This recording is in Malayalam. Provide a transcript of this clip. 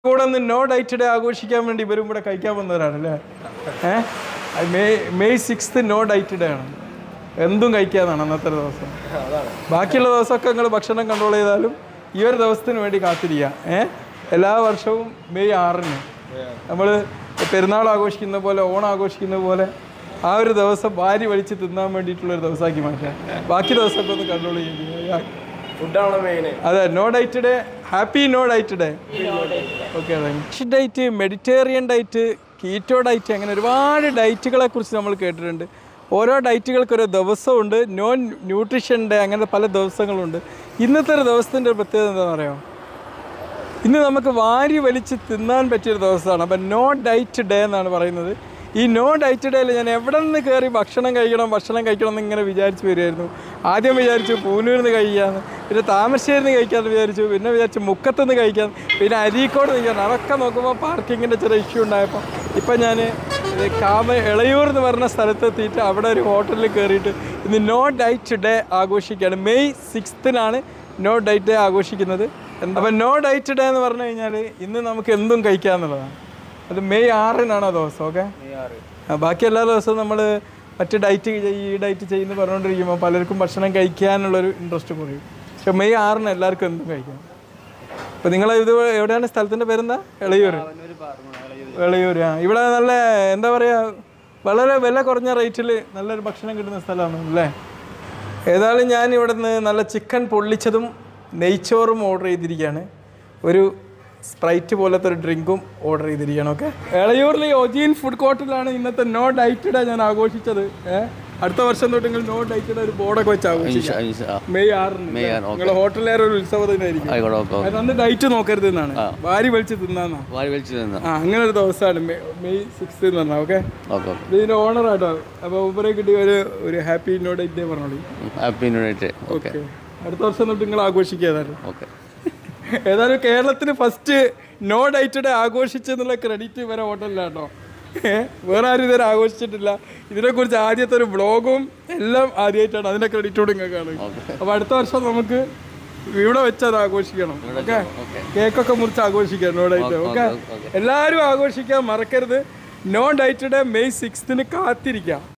കൂടെ ഒന്ന് നോ ഡൈറ്റ് ഡേ ആഘോഷിക്കാൻ വേണ്ടി ഇവരും ഇവിടെ കഴിക്കാൻ വന്നവരാണ് അല്ലേ ഏഹ് May May sixth no diet day ആണ് എന്തും കഴിക്കാന്നാണ് അന്നത്തെ ദിവസം ബാക്കിയുള്ള ദിവസമൊക്കെ നിങ്ങൾ ഭക്ഷണം കൺട്രോൾ ചെയ്താലും ഈ ഒരു ദിവസത്തിന് വേണ്ടി കാത്തിരിക്കുക ഏഹ് എല്ലാ വർഷവും മെയ് ആറിന് നമ്മൾ പെരുന്നാൾ ആഘോഷിക്കുന്ന പോലെ ഓണം ആഘോഷിക്കുന്ന പോലെ ആ ഒരു ദിവസം ഭാര്യ വലിച്ച് തിന്നാൻ വേണ്ടിയിട്ടുള്ള ഒരു ദിവസമാക്കി മാറ്റാം ബാക്കി ദിവസമൊക്കെ ഒന്ന് കൺട്രോൾ ചെയ്യുക ഫുഡാണോ മെയിൻ അതെ no diet day happy no diet day okay fish diet Mediterranean diet keto diet അങ്ങനെ ഒരുപാട് ഡൈറ്റുകളെ കുറിച്ച് നമ്മൾ കേട്ടിട്ടുണ്ട് ഓരോ ഡൈറ്റുകൾക്ക് ഒരു ദിവസമുണ്ട് നോൺ ന്യൂട്രീഷൻ ഡേ അങ്ങനെ പല ദിവസങ്ങളുണ്ട് ഇന്നത്തെ ഒരു ദിവസത്തിൻ്റെ ഒരു പ്രത്യേകത എന്താണെന്ന് അറിയാമോ ഇന്ന് നമുക്ക് വാരി വലിച്ച് തിന്നാൻ പറ്റിയൊരു ദിവസമാണ് അപ്പം നോ ഡൈറ്റ് ഡേ എന്നാണ് പറയുന്നത് ഈ നോ ഡൈറ്റ് ഡേയിൽ ഞാൻ എവിടെ നിന്ന് കയറി ഭക്ഷണം കഴിക്കണം ഭക്ഷണം കഴിക്കണം എന്ന് ഇങ്ങനെ വിചാരിച്ച് വരുമായിരുന്നു ആദ്യം വിചാരിച്ചു പൂനൂരിൽ നിന്ന് കഴിക്കാമെന്ന് പിന്നെ താമരശ്ശേരിയിൽ നിന്ന് കഴിക്കാമെന്ന് വിചാരിച്ചു പിന്നെ വിചാരിച്ചു മുക്കത്ത് നിന്ന് കഴിക്കാം പിന്നെ അരീക്കോട് നിൽക്കാൻ അതൊക്കെ നോക്കുമ്പോൾ പാർക്കിങ്ങിൻ്റെ ചെറിയ ഇഷ്യൂ ഉണ്ടായപ്പോൾ ഇപ്പം ഞാൻ കാമ ഇളയൂർ എന്ന് പറഞ്ഞ സ്ഥലത്തെത്തിയിട്ട് അവിടെ ഒരു ഹോട്ടലിൽ കയറിയിട്ട് ഇന്ന് നോ ഡൈറ്റ് ഡേ ആഘോഷിക്കുകയാണ് മെയ് സിക്സ്തിനാണ് നോ ഡൈറ്റ് ഡേ ആഘോഷിക്കുന്നത് അപ്പം നോ ഡൈറ്റ് ഡേ എന്ന് പറഞ്ഞു കഴിഞ്ഞാൽ ഇന്ന് നമുക്ക് എന്തും കഴിക്കാമെന്നുള്ളതാണ് അത് മെയ് ആറിനാണ് ആ ദിവസം ഓക്കെ ബാക്കി എല്ലാ ദിവസവും നമ്മൾ മറ്റ് ഡയറ്റ് ഈ ഡയറ്റ് ചെയ്യുന്ന പറഞ്ഞുകൊണ്ടിരിക്കുമ്പോൾ പലർക്കും ഭക്ഷണം കഴിക്കാനുള്ളൊരു ഇൻട്രസ്റ്റ് കുറയും പക്ഷെ മെയ് ആറിന് എല്ലാവർക്കും എന്തും കഴിക്കാം അപ്പോൾ നിങ്ങൾ ഇത് എവിടെയാണ് സ്ഥലത്തിൻ്റെ പേരെന്താ എളയൂർ എളയൂർ ആ ഇവിടെ നല്ല എന്താ പറയുക വളരെ വില കുറഞ്ഞ റേറ്റിൽ നല്ലൊരു ഭക്ഷണം കിട്ടുന്ന സ്ഥലമാണ് അല്ലേ ഏതായാലും ഞാൻ ഇവിടെ നിന്ന് നല്ല ചിക്കൻ പൊള്ളിച്ചതും നെയ്ച്ചോറും ഓർഡർ ചെയ്തിരിക്കുകയാണ് ഒരു സ്പ്രൈറ്റ് പോലത്തെ ഒരു ഡ്രിങ്കും ഓർഡർ ചെയ്തിരിക്കുകയാണ് ഓക്കെ എളയൂരിലെ ഒജീൻ ഫുഡ് കോർട്ടിലാണ് ഇന്നത്തെ നോ ഡയറ്റ് ഡേ ഞാൻ ആഘോഷിച്ചത് ഏഹ് അടുത്ത വർഷം തൊട്ട് നിങ്ങൾ നോ ഡയറ്റ് ഡേ ഒരു ബോർഡൊക്കെ വെച്ച് ആഘോഷിക്കാം മെയ് ആറിന് നിങ്ങൾ ഹോട്ടലിലേറെ ഒരു ഉത്സവത്തിനായിരിക്കും ആയിക്കോട്ടെ ഓക്കെ അത് അന്ന് ഡയറ്റ് നോക്കരുത് എന്നാണ് വാരി വലിച്ച് തിന്നാന്നാ വാരി വലിച്ചു നിന്ന് ആ അങ്ങനെ ഒരു ദിവസമാണ് മെയ് മെയ് സിക്സ് എന്ന് പറഞ്ഞാൽ ഓക്കെ ഓക്കെ ഓക്കെ ഇതിന്റെ ഓണർ ആട്ടോ അപ്പോൾ ഉപരെ കിട്ടിയ ഒരു ഒരു ഹാപ്പി നോ ഡേറ്റ് ഡേ പറഞ്ഞോളൂ happy new diet okay okay അടുത്ത വർഷം തൊട്ട് നിങ്ങൾ ആഘോഷിക്കുക ഏതായാലും ഓക്കെ ഏതായാലും കേരളത്തിന് ഫസ്റ്റ് നോ ഡേറ്റ് ഡേ ആഘോഷിച്ചെന്നുള്ള ക്രെഡിറ്റ് ഇവരെ ഹോട്ടലിലാട്ടോ വേറെ ആരും ഇതുവരെ ആഘോഷിച്ചിട്ടില്ല ഇതിനെക്കുറിച്ച് ആദ്യത്തെ ഒരു വ്ളോഗും എല്ലാം ആദ്യമായിട്ടാണ് അതിന്റെ ക്രെഡിറ്റോട് നിങ്ങൾക്കാണ് അപ്പോൾ അടുത്ത വർഷം നമുക്ക് ഇവിടെ വെച്ച് അത് ആഘോഷിക്കണം ഓക്കെ കേക്കൊക്കെ മുറിച്ച് ആഘോഷിക്കാം നോ ഡൈറ്റ് ഓക്കെ എല്ലാവരും ആഘോഷിക്കാൻ മറക്കരുത് നോ ഡൈറ്റ് ഡേ മെയ് സിക്സ്തിന് കാത്തിരിക്കാം